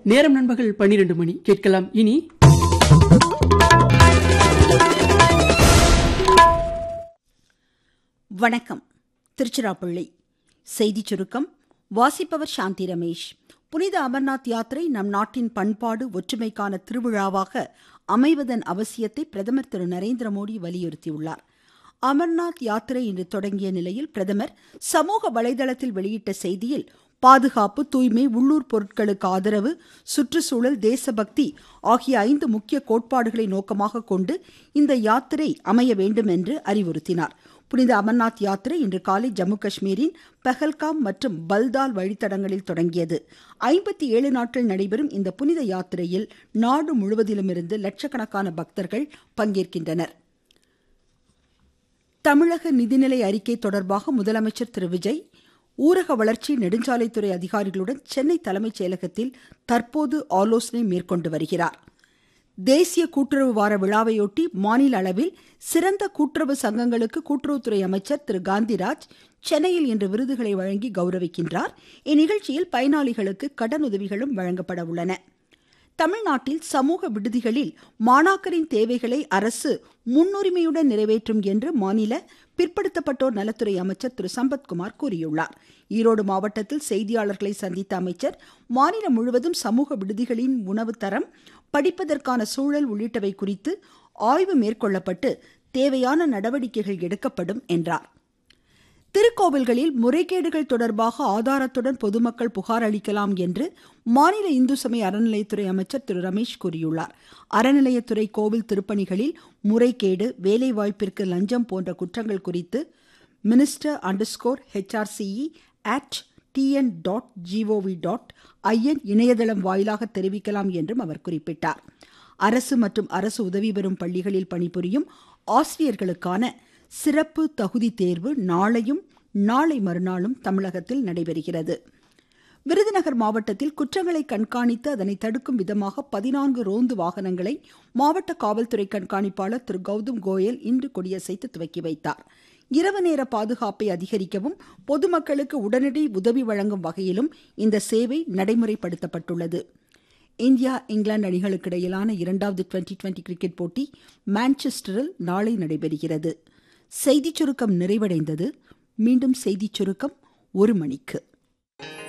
நேரம் நண்பகல் பன்னிரண்டு மணி கேட்கலாம் இனி வணக்கம் திருச்சிராப்பள்ளி செய்திச் சுருக்கம் வாசிப்பவர் சாந்தி ரமேஷ் புனித அமர்நாத் யாத்திரை நம் நாட்டின் பண்பாடு ஒற்றுமைக்கான திருவிழாவாக அமைவதன் அவசியத்தை பிரதமர் திரு நரேந்திர மோடி வலியுறுத்தியுள்ளார் அமர்நாத் யாத்திரை இன்று தொடங்கிய நிலையில் பிரதமர் சமூக வலைதளத்தில் வெளியிட்ட செய்தியில் பாதுகாப்பு தூய்மை உள்ளூர் பொருட்களுக்கு ஆதரவு சுற்றுச்சூழல் தேசபக்தி ஆகிய ஐந்து முக்கிய கோட்பாடுகளை நோக்கமாக கொண்டு இந்த யாத்திரை அமைய வேண்டும் என்று அறிவுறுத்தினார் புனித அமர்நாத் யாத்திரை இன்று காலை ஜம்மு காஷ்மீரின் பெஹல்காம் மற்றும் பல்தால் வழித்தடங்களில் தொடங்கியது ஐம்பத்தி ஏழு நாட்கள் நடைபெறும் இந்த புனித யாத்திரையில் நாடு முழுவதிலுமிருந்து லட்சக்கணக்கான பக்தர்கள் பங்கேற்கின்றனர் தமிழக நிதிநிலை அறிக்கை தொடர்பாக முதலமைச்சர் திரு விஜய் ஊரக வளர்ச்சி நெடுஞ்சாலைத்துறை அதிகாரிகளுடன் சென்னை தலைமைச் செயலகத்தில் தற்போது ஆலோசனை மேற்கொண்டு வருகிறார் தேசிய கூட்டுறவு வார விழாவையொட்டி மாநில அளவில் சிறந்த கூட்டுறவு சங்கங்களுக்கு கூட்டுறவுத்துறை அமைச்சர் திரு காந்திராஜ் சென்னையில் இன்று விருதுகளை வழங்கி கௌரவிக்கின்றார் இந்நிகழ்ச்சியில் பயனாளிகளுக்கு கடனுதவிகளும் வழங்கப்பட உள்ளன தமிழ்நாட்டில் சமூக விடுதிகளில் மாணாக்கரின் தேவைகளை அரசு முன்னுரிமையுடன் நிறைவேற்றும் என்று மாநில பிற்படுத்தப்பட்டோர் நலத்துறை அமைச்சர் திரு சம்பத்குமார் கூறியுள்ளார் ஈரோடு மாவட்டத்தில் செய்தியாளர்களை சந்தித்த அமைச்சர் மாநிலம் முழுவதும் சமூக விடுதிகளின் உணவு தரம் படிப்பதற்கான சூழல் உள்ளிட்டவை குறித்து ஆய்வு மேற்கொள்ளப்பட்டு தேவையான நடவடிக்கைகள் எடுக்கப்படும் என்றார் திருக்கோவில்களில் முறைகேடுகள் தொடர்பாக ஆதாரத்துடன் பொதுமக்கள் புகார் அளிக்கலாம் என்று மாநில இந்து சமய அறநிலையத்துறை அமைச்சர் திரு ரமேஷ் கூறியுள்ளார் அறநிலையத்துறை கோவில் திருப்பணிகளில் முறைகேடு வேலைவாய்ப்பிற்கு லஞ்சம் போன்ற குற்றங்கள் குறித்து minister underscore HRCE at TN dot gov dot in இணையதளம் வாயிலாக தெரிவிக்கலாம் என்றும் அவர் குறிப்பிட்டார் அரசு மற்றும் அரசு உதவி பெறும் பள்ளிகளில் பணிபுரியும் ஆசிரியர்களுக்கான சிறப்பு தகுதி தேர்வு நாளையும் நாளை மறுநாளும் தமிழகத்தில் நடைபெறுகிறது விருதுநகர் மாவட்டத்தில் குற்றங்களை கண்காணித்து அதனை தடுக்கும் விதமாக பதினான்கு ரோந்து வாகனங்களை மாவட்ட காவல்துறை கண்காணிப்பாளர் திரு கௌதம் கோயல் இன்று கொடியசைத்து துவக்கி வைத்தார் இரவு நேர பாதுகாப்பை அதிகரிக்கவும் பொதுமக்களுக்கு உடனடி உதவி வழங்கும் வகையிலும் இந்த சேவை நடைமுறைப்படுத்தப்பட்டுள்ளது இந்தியா இங்கிலாந்து அணிகளுக்கு இடையிலான இரண்டாவது டுவெண்டி டுவெண்டி கிரிக்கெட் போட்டி மான்செஸ்டரில் நாளை நடைபெறுகிறது செய்திச் சுருக்கம் நிறைவடைந்தது மீண்டும் செய்திச் சுருக்கம் ஒரு மணிக்கு